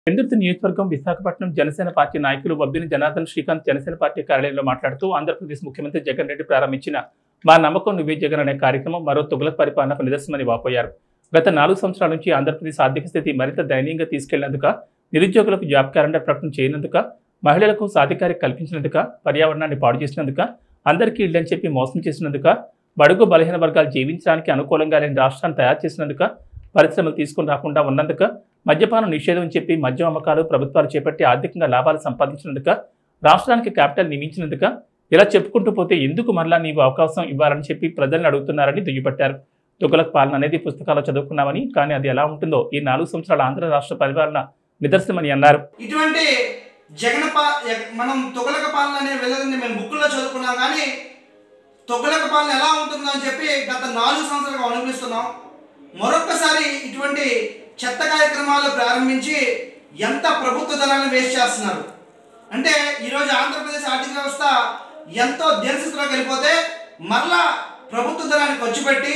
పెందుర్తి నియోజకవర్గం విశాఖపట్నం జనసేన పార్టీ నాయకులు వబ్బిని జనార్దన్ శ్రీకాంత్ జనసేన పార్టీ కార్యాలయంలో మాట్లాడుతూ ఆంధ్రప్రదేశ్ ముఖ్యమంత్రి జగన్ రెడ్డి ప్రారంభించిన మా నమ్మకం నువ్వే జగన్ అనే కార్యక్రమం మరో తుగలక్ పరిపాలనకు నిదర్శనమని వాపోయారు గత నాలుగు సంవత్సరాల నుంచి ఆంధ్రప్రదేశ్ ఆర్థిక స్థితి మరింత దయనీయంగా తీసుకెళ్లేందుక నిరుద్యోగులకు జాబ్ క్యాలెండర్ ప్రకటన చేయనందుక మహిళలకు సాధికారి కల్పించినందుక పర్యావరణాన్ని పాడు చేసినందుక అందరికీ ఇళ్ళని చెప్పి మోసం చేసినందుక బడుగు బలహీన వర్గాలు జీవించడానికి అనుకూలంగా లేని రాష్ట్రాన్ని తయారు చేసినందుక పరిశ్రమలు తీసుకుని రాకుండా ఉన్నందుక మద్యపానం నిషేధం అని చెప్పి మద్యం అమ్మకాలు ప్రభుత్వాలు చేపట్టి ఆర్థికంగా లాభాలు సంపాదించినందుక రాష్ట్రానికి క్యాపిటల్ నియమించినందుక ఇలా చెప్పుకుంటూ పోతే ఎందుకు మరలా నీవు అవకాశం ఇవ్వాలని చెప్పి ప్రజలను అడుగుతున్నారని దుయ్యబట్టారు తుగలక్ పాలన అనేది పుస్తకాల్లో చదువుకున్నామని కానీ అది ఎలా ఉంటుందో ఈ నాలుగు సంవత్సరాల ఆంధ్ర రాష్ట్ర పరిపాలన నిదర్శనమని అన్నారు ఇటువంటి జగన్ పా ఎ- మనం తొగలక పాలన అనే వెళ్ళదని మేము బుక్కుల్లో చదువుకున్నాం కానీ తొగలక పాలన ఎలా ఉంటుందో అని చెప్పి గత నాలుగు సంవత్సరాలుగా అనుభవిస్తున్నాం మరొక్కసారి ఇటువంటి చెత్త కార్యక్రమాలు ప్రారంభించి ఎంత ప్రభుత్వ ధనాన్ని వేస్ట్ చేస్తున్నారు అంటే ఈరోజు ఆంధ్రప్రదేశ్ ఆర్థిక వ్యవస్థ ఎంతో దేశస్థితిలోకి వెళ్ళిపోతే మరలా ప్రభుత్వ ధనాన్ని ఖర్చు పెట్టి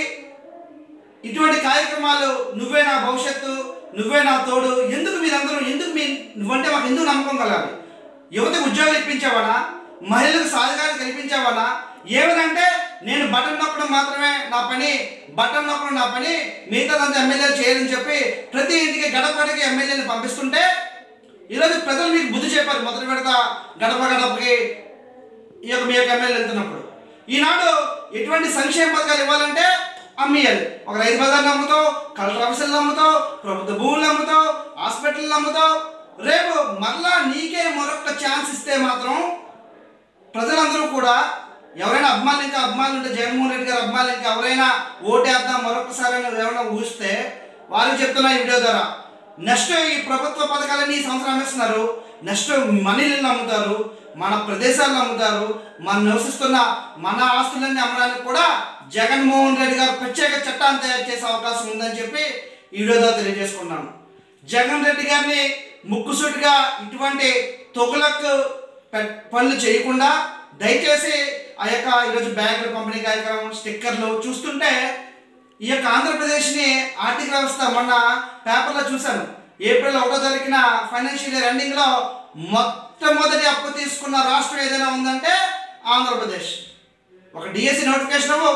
ఇటువంటి కార్యక్రమాలు నువ్వే నా భవిష్యత్తు నువ్వే నా తోడు ఎందుకు మీరందరూ ఎందుకు మీ నువ్వంటే మాకు ఎందుకు నమ్మకం కలగాలి యువతకు ఉద్యోగం ఇప్పించావనా మహిళలకు సాధికారం కల్పించావనా ఏమనంటే నేను బటన్ నొక్కడం మాత్రమే నా పని బటన్ నొక్కడం నా పని మిగతాదంతా ఎమ్మెల్యేలు చేయాలని చెప్పి ప్రతి ఇంటికి గడపడికి ఎమ్మెల్యేని పంపిస్తుంటే ఈరోజు ప్రజలు మీకు బుద్ధి చెప్పారు మొదటి విడత గడప గడపకి ఈ యొక్క మీ యొక్క ఎమ్మెల్యే వెళ్తున్నప్పుడు ఈనాడు ఎటువంటి సంక్షేమ పథకాలు ఇవ్వాలంటే అమ్మేయాలి ఒక రైతు బజార్ని అమ్ముతావు కలెక్టర్ ఆఫీసులు అమ్ముతావు ప్రభుత్వ భూములు అమ్ముతావు హాస్పిటల్ అమ్ముతావు రేపు మరలా నీకే మరొక ఛాన్స్ ఇస్తే మాత్రం ప్రజలందరూ కూడా ఎవరైనా అభిమానులు ఇంకా అభిమానులు ఉంటే జగన్మోహన్ రెడ్డి గారు అభిమానులు ఇంకా ఎవరైనా ఓటేద్దాం మరొకసారి అని ఎవరైనా ఊహిస్తే వారికి చెప్తున్నా ఈ వీడియో ద్వారా నెక్స్ట్ ఈ ప్రభుత్వ పథకాలన్నీ ఈ సంవత్సరం అమ్మేస్తున్నారు నెక్స్ట్ మనీలను అమ్ముతారు మన ప్రదేశాలను అమ్ముతారు మనం నివసిస్తున్న మన ఆస్తులన్నీ అమ్మడానికి కూడా జగన్మోహన్ రెడ్డి గారు ప్రత్యేక చట్టాన్ని తయారు చేసే అవకాశం ఉందని చెప్పి ఈ వీడియో ద్వారా తెలియజేసుకున్నాను జగన్ రెడ్డి గారిని ముక్కుసూటిగా ఇటువంటి తొగులకు పె- పనులు చేయకుండా దయచేసి ఆ యొక్క ఈరోజు బ్యాగుల పంపిణీ కార్యక్రమం స్టిక్కర్లు చూస్తుంటే ఈ యొక్క ఆంధ్రప్రదేశ్ని ఆర్థిక వ్యవస్థ మొన్న పేపర్లో చూశాను ఏప్రిల్ ఒకటో తారీఖున ఫైనాన్షియల్ ఇయర్ ఎండింగ్లో మొట్టమొదటి అప్పు తీసుకున్న రాష్ట్రం ఏదైనా ఉందంటే ఆంధ్రప్రదేశ్ ఒక డిఎస్సి నోటిఫికేషన్ ఇవ్వు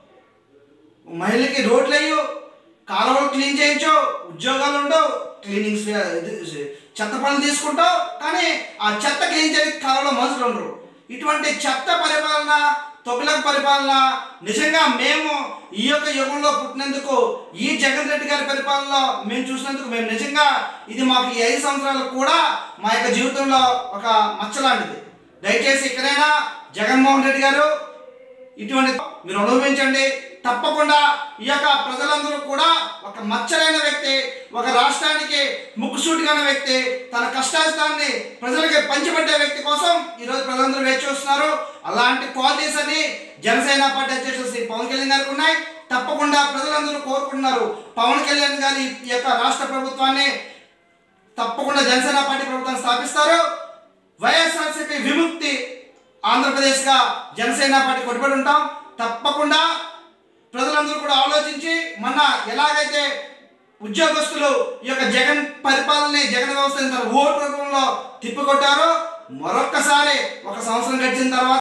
మహిళకి రోడ్లు అయ్యు కాలువలు క్లీన్ చేయించు ఉద్యోగాలు ఉండవు క్లీనింగ్స్ ఇది చెత్త పనులు తీసుకుంటావు కానీ ఆ చెత్త క్లీన్ చేయడానికి కాలంలో మనుషులు ఉండరు ఇటువంటి చెత్త పరిపాలన తొగలకు పరిపాలన నిజంగా మేము ఈ యొక్క యుగంలో పుట్టినందుకు ఈ జగన్ రెడ్డి గారి పరిపాలనలో మేము చూసినందుకు మేము నిజంగా ఇది మాకు ఈ ఐదు సంవత్సరాలు కూడా మా యొక్క జీవితంలో ఒక మచ్చలాంటిది దయచేసి ఇక్కడైనా జగన్మోహన్ రెడ్డి గారు ఇటువంటి మీరు అనుభవించండి తప్పకుండా ఈ యొక్క ప్రజలందరూ కూడా ఒక మచ్చలైన వ్యక్తి ఒక రాష్ట్రానికి ముక్కుసూటిగా ఉన్న వ్యక్తి తన కష్టాస్తాన్ని ప్రజలకి పంచిపెట్టే వ్యక్తి కోసం ఈరోజు ప్రజలందరూ వేచి చూస్తున్నారు అలాంటి క్వాలిటీస్ అని జనసేన పార్టీ అధ్యక్షుడు శ్రీ పవన్ కళ్యాణ్ గారికి ఉన్నాయి తప్పకుండా ప్రజలందరూ కోరుకుంటున్నారు పవన్ కళ్యాణ్ గారి ఈ యొక్క రాష్ట్ర ప్రభుత్వాన్ని తప్పకుండా జనసేన పార్టీ ప్రభుత్వాన్ని స్థాపిస్తారు వైఎస్ఆర్సీపీ విముక్తి ఆంధ్రప్రదేశ్గా జనసేన పార్టీ కొట్టుబడి ఉంటాం తప్పకుండా ప్రజలందరూ కూడా ఆలోచించి మొన్న ఎలాగైతే ఉద్యోగస్తులు ఈ యొక్క జగన్ పరిపాలనని జగన్ వ్యవస్థ ఓటు రూపంలో తిప్పికొట్టారో మరొక్కసారి ఒక సంవత్సరం గడిచిన తర్వాత